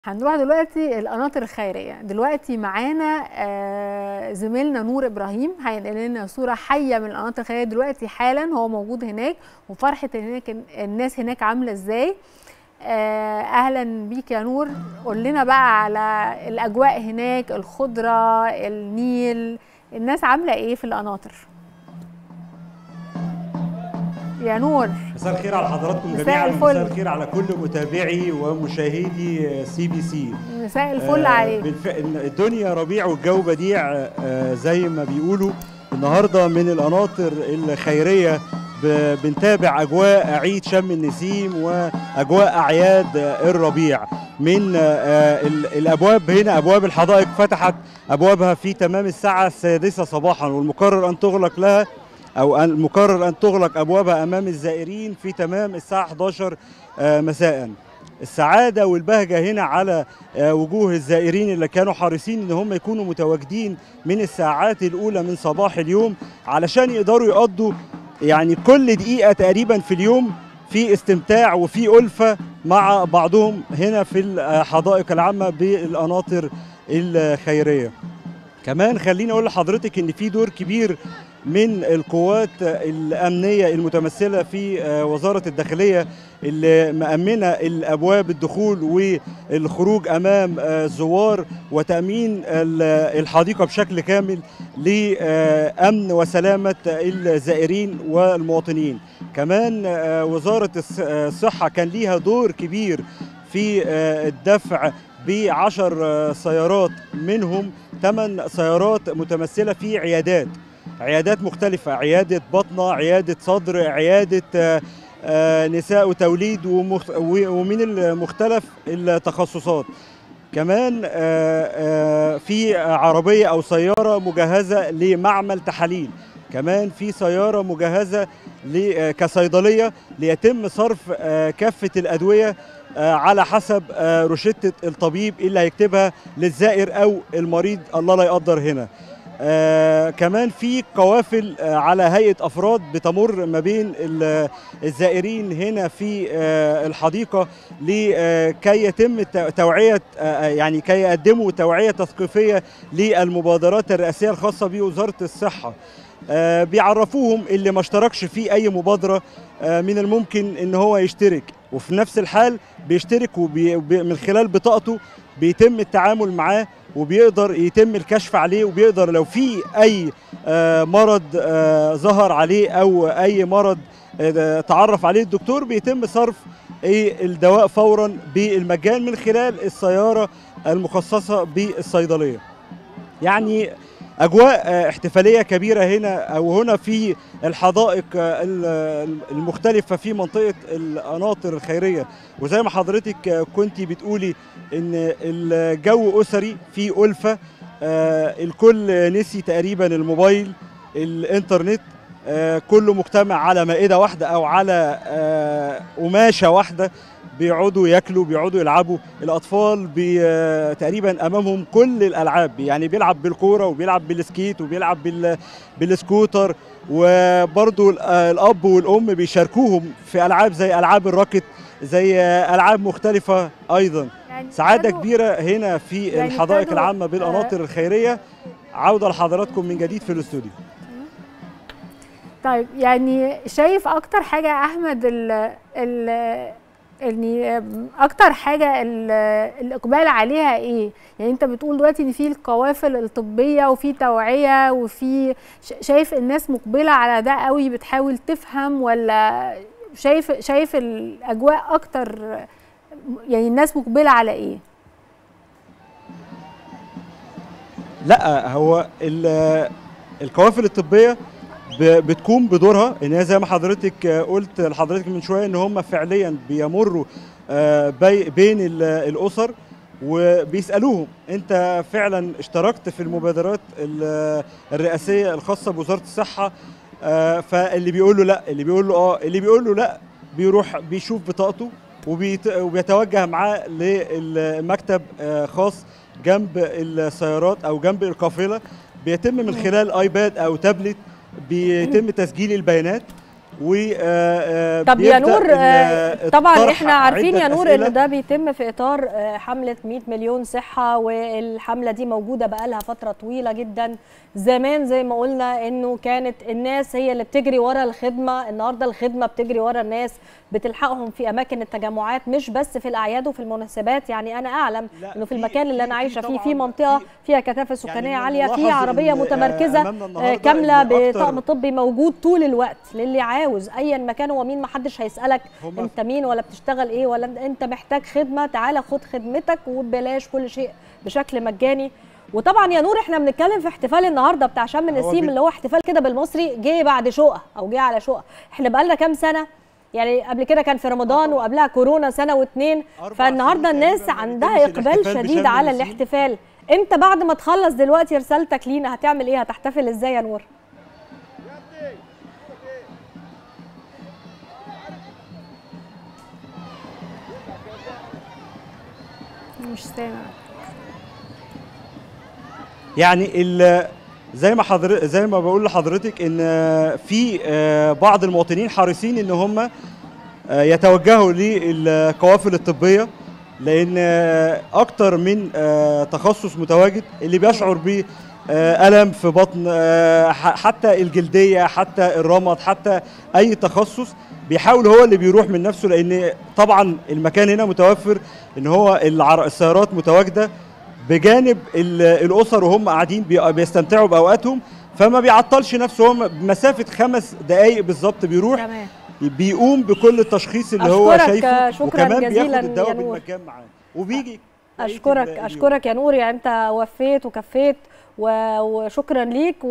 هنروح دلوقتي القناطر الخيريه دلوقتي معانا آه، زميلنا نور ابراهيم هينقل لنا صوره حيه من القناطر الخيريه دلوقتي حالا هو موجود هناك وفرحه هناك الناس هناك عامله ازاي آه، اهلا بيك يا نور قول لنا بقى على الاجواء هناك الخضره النيل الناس عامله ايه في القناطر يا نور مساء الخير على حضراتكم مساء جميعا الفل. ومساء الخير على كل متابعي ومشاهدي سي بي سي مساء الفل عليك بالف... الدنيا ربيع والجو بديع آه، زي ما بيقولوا النهارده من القناطر الخيريه ب... بنتابع اجواء عيد شم النسيم واجواء اعياد آه، الربيع من آه، ال- الابواب هنا ابواب الحدائق فتحت ابوابها في تمام الساعه السادسه صباحا والمقرر ان تغلق لها او أن- المقرر ان تغلق ابوابها امام الزائرين في تمام الساعه 11 آه، مساء السعاده والبهجه هنا على آه، وجوه الزائرين اللي كانوا حريصين ان هم يكونوا متواجدين من الساعات الاولى من صباح اليوم علشان يقدروا يقضوا يعني كل دقيقه تقريبا في اليوم في استمتاع وفي ألفة مع بعضهم هنا في الحدائق العامة بالقناطر الخيرية كمان خليني أقول لحضرتك إن في دور كبير من القوات الأمنية المتمثلة في آه، وزارة الداخلية اللي مأمنة الأبواب الدخول والخروج أمام آه، الزوار وتأمين ال- الحديقة بشكل كامل لأمن وسلامة الزائرين والمواطنين كمان آه، وزارة الص- آه، الصحة كان ليها دور كبير في آه، الدفع بعشر آه، سيارات منهم ثمان سيارات متمثلة في عيادات عيادات مختلفة عيادة بطنة عيادة صدر عيادة آه، آه، نساء وتوليد ومخ- و- ومن المختلف التخصصات كمان آه، آه، في عربية أو سيارة مجهزة لمعمل تحاليل كمان في سيارة مجهزة ل- آه، كصيدلية ليتم صرف آه، كافة الأدوية آه، على حسب آه، روشتة الطبيب اللي هيكتبها للزائر أو المريض الله لا يقدر هنا آه كمان في قوافل آه على هيئة أفراد بتمر ما بين ال- الزائرين هنا في آه الحديقة لكي يتم الت- توعية آه يعني كي يقدموا توعية تثقيفية للمبادرات الرئاسية الخاصة بوزارة الصحة آه بيعرفوهم اللي ما اشتركش في أي مبادرة آه من الممكن إن هو يشترك وفي نفس الحال بيشترك وبي وبي- من خلال بطاقته بيتم التعامل معاه وبيقدر يتم الكشف عليه وبيقدر لو في اي آه، مرض آه، ظهر عليه او اي مرض آه، تعرف عليه الدكتور بيتم صرف إيه الدواء فورا بالمجان من خلال السياره المخصصه بالصيدليه. يعني اجواء آه، احتفاليه كبيره هنا او هنا في الحدائق آه، ال- المختلفه في منطقه القناطر الخيريه وزي ما حضرتك كنت بتقولي ان الجو اسري في الفه آه، الكل نسي تقريبا الموبايل الانترنت آه، كله مجتمع على مائده واحده او على آه، قماشه واحده بيقعدوا ياكلوا بيقعدوا يلعبوا الاطفال بي آه، تقريبا امامهم كل الالعاب يعني بيلعب بالكوره وبيلعب بالسكيت وبيلعب بال بالسكوتر وبرضو ال- آه، الاب والام بيشاركوهم في العاب زي العاب الراكت زي آه، العاب مختلفه ايضا يعني سعاده كانوا- كبيره هنا في يعني الحدائق كانوا- العامه بالقناطر الخيريه عوده لحضراتكم من جديد في الاستوديو طيب يعني شايف اكتر حاجه يا احمد ال ال يعني اكتر حاجه ال- الاقبال عليها ايه يعني انت بتقول دلوقتي ان في القوافل الطبيه وفي توعيه وفي ش- شايف الناس مقبله على ده قوي بتحاول تفهم ولا شايف شايف الاجواء اكتر يعني الناس مقبله على ايه لا هو ال- القوافل الطبيه ب- بتقوم بدورها ان هي زي ما حضرتك آه، قلت لحضرتك من شويه ان هم فعليا بيمروا آه، بي- بين ال- الاسر وبيسالوهم انت فعلا اشتركت في المبادرات ال- الرئاسيه الخاصه بوزاره الصحه آه، فاللي بيقول له لا اللي بيقول له اه اللي بيقول له لا بيروح بيشوف بطاقته وبيت- وبيتوجه معاه للمكتب آه، خاص جنب السيارات او جنب القافله بيتم من خلال ايباد او تابلت بيتم تسجيل البيانات و آه، طب يا بيبدأ نور ال- آه، طبعا الطرح احنا عارفين يا عدة نور أسئلة. ان ده بيتم في اطار آه، حمله 100 مليون صحه والحمله دي موجوده بقالها فتره طويله جدا زمان زي ما قلنا انه كانت الناس هي اللي بتجري ورا الخدمه النهارده الخدمه بتجري ورا الناس بتلحقهم في اماكن التجمعات مش بس في الاعياد وفي المناسبات يعني انا اعلم لا، انه في في- المكان اللي في- انا في عايشه فيه طبعاً في منطقه في- فيها كثافه سكانيه من عاليه في الملاحظ عربيه إن، آه، متمركزه أمامنا آه، النهاردة كامله إن أكتر- بطقم طبي موجود طول الوقت للي عاوز ايا مكان هو مين محدش هيسالك هم- انت مين ولا بتشتغل ايه ولا أنت- انت محتاج خدمه تعالى خد خدمتك وببلاش كل شيء بشكل مجاني وطبعا يا نور احنا بنتكلم في احتفال النهارده بتاع شم النسيم بي- اللي هو احتفال كده بالمصري جه بعد شقه او جه على شقه احنا بقالنا كام سنه يعني قبل كده كان في رمضان وقبلها كورونا سنه واتنين أربع فالنهارده سنين الناس تقريباً ما عندها بيتمش اقبال الاحتفال شديد بشم على النسيم. الاحتفال انت بعد ما تخلص دلوقتي رسالتك لينا هتعمل ايه هتحتفل ازاي يا نور مش سامع يعني ال- زي ما حضر زي ما بقول لحضرتك ان في آه، بعض المواطنين حريصين ان هم آه، يتوجهوا للقوافل الطبيه لان آه، اكتر من آه، تخصص متواجد اللي بيشعر ب آه، الم في بطن آه، ح- حتى الجلديه حتى الرمد حتى اي تخصص بيحاول هو اللي بيروح من نفسه لان طبعا المكان هنا متوفر ان هو العر- السيارات متواجده بجانب ال- الاسر وهم قاعدين بي- بيستمتعوا باوقاتهم فما بيعطلش نفسه هو بمسافه خمس دقائق بالظبط بيروح تمام بيقوم بكل التشخيص اللي هو أشكرك، شايفه شكراً وكمان جزيلاً بياخد الدواء يا نور. بالمجان معاه وبيجي بقية اشكرك ال- اليوم. اشكرك يا نور يعني انت وفيت وكفيت و- وشكرا ليك